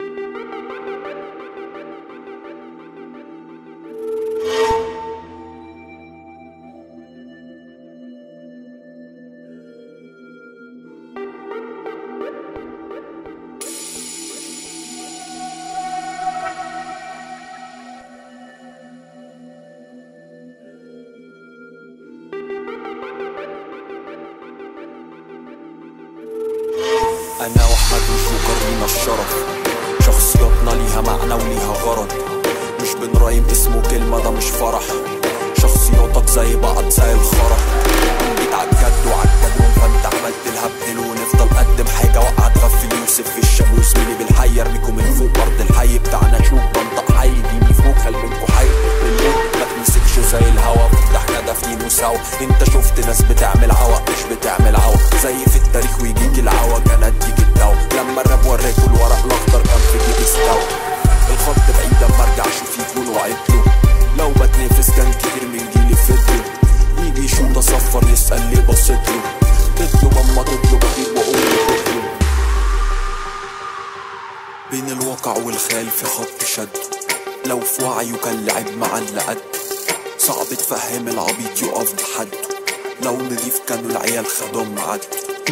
أنا وأحمد والجوكر لينا الشرف شخصياتنا ليها معنى وليها غرض مش بنرايم اسمه كلمة ده مش فرح شخصياتك زي بعض زي الخرا جيت عالجد وعالجدون فانت عملت الهبل ونفضل قدم حاجة وقعت غفل يوسف في الشموس ميني بالحي ارميكم من فوق ارض الحي بتاعنا شوف بنطق حي ديني فوق هل منكم حي الموت ما تمسكش زي الهوا احنا دافنين وسوا انت شفت ناس بتعمل عوق مش بتعمل عوق زي في التاريخ ويجيك العوق انا اديك الدوا لما الراب وريته الورق الاخضر كان في جيبي استوى الخط بعيد اما ارجع اشوف يكون وعدته لو بتنافس كان كتير من جيلي فضلوا يجي يشوط اصفر يسأل ليه بصيتله تطلب اما تطلب اجيب واقوم تطلب بين الواقع والخيال في خط شد لو في وعيه كان لعب مع اللي قد صعب تفهم العبيط يقف بحد لو نضيف كانوا العيال خدهم عد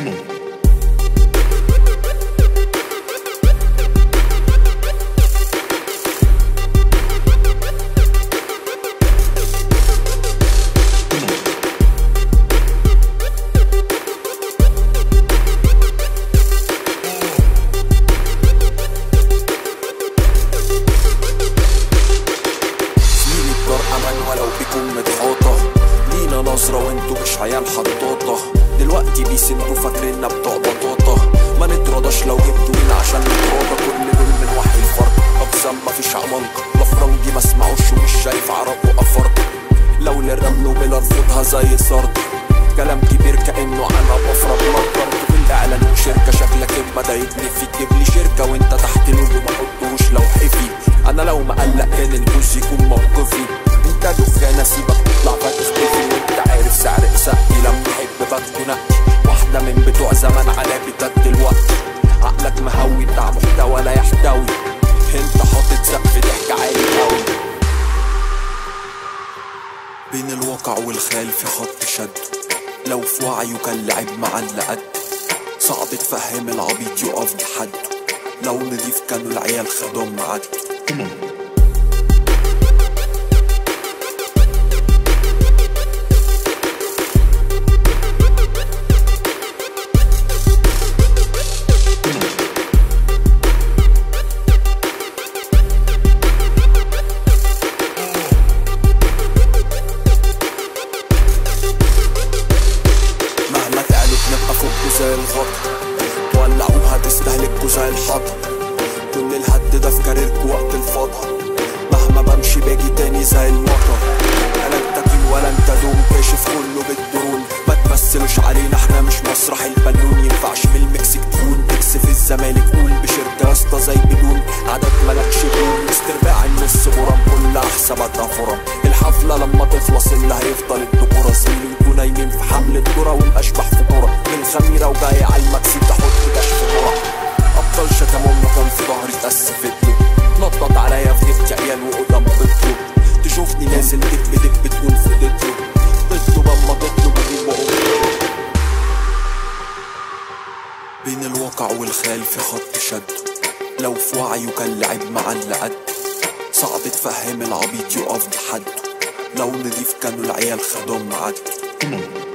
زميلي الدار امان ولو بيكون متحوطة لينا نظرة وانتوا مش عيال حطاطة دلوقتي بيسندوا فاكريننا بتوع بطاطا ما نترضاش لو جبتوا مين عشان نتراضى كل دول من وحي الفرد اقسام مفيش عمالقة لا فرنجي ما اسمعوش ومش شايف عرب وافرد لو للرمل وبلا ارفضها زي سرد كلام كبير كانه انا بفرض نطرت في الاعلان وشركه شكلك اما ضايقني فيك جيب لي شركه وانت تحت لوجو ما احطوش لو حفي انا لو مقلق كان الجوز يكون موقفي انت دخانه سيبك تطلع فتختفي وانت عارف سعر سقي لما احب بدكو نقي واحده من بتوع زمان على بتد الوقت عقلك مهوي بتاع محتوى لا يحتوي انت حاطط سقف ضحك عالي قوي بين الواقع والخيال في خط شد لو في وعيه كان لعب مع اللي قد صعب تفهم العبيط يقف بحد لو نضيف كانوا العيال خدهم عد مهما تعلوا بنبقى فوقكوا زي الغطا ولعوها تستهلكوا زي الحطب كل الهد ده في كاريركوا وقت الفضا مهما بمشي باجي تاني زي المطر انا انت كين ولا انت دوم كاشف كله بالدرون ما تمثلوش علينا احنا مش مسرح البالون ينفعش في المكسيك تكون تكس في الزمالك قول بشركة يا اسطى زي بدون عدد ملكش دون استرباع النص برام كلها حساباتها فرم الحفلة لما تخلص اللي هيفضل الدكورة زميلي انتوا نايمين في حمل الذرة والاشباح في كورة من خميرة وجاي على المكسيك تحط كشف كورة ابطال شتمونا كان في ظهري اتأسفت له نطط عليا في نفسي عيال وقدام بطلب تشوفني نازل دب دب تقول فضيت له تطلب اما تطلب اجيب واقوم بين الواقع والخيال في خط شد لو في وعيه كان لعب مع اللي قد صعب تفهم العبيط يقف بحد لو نضيف كانوا العيال خدهم عد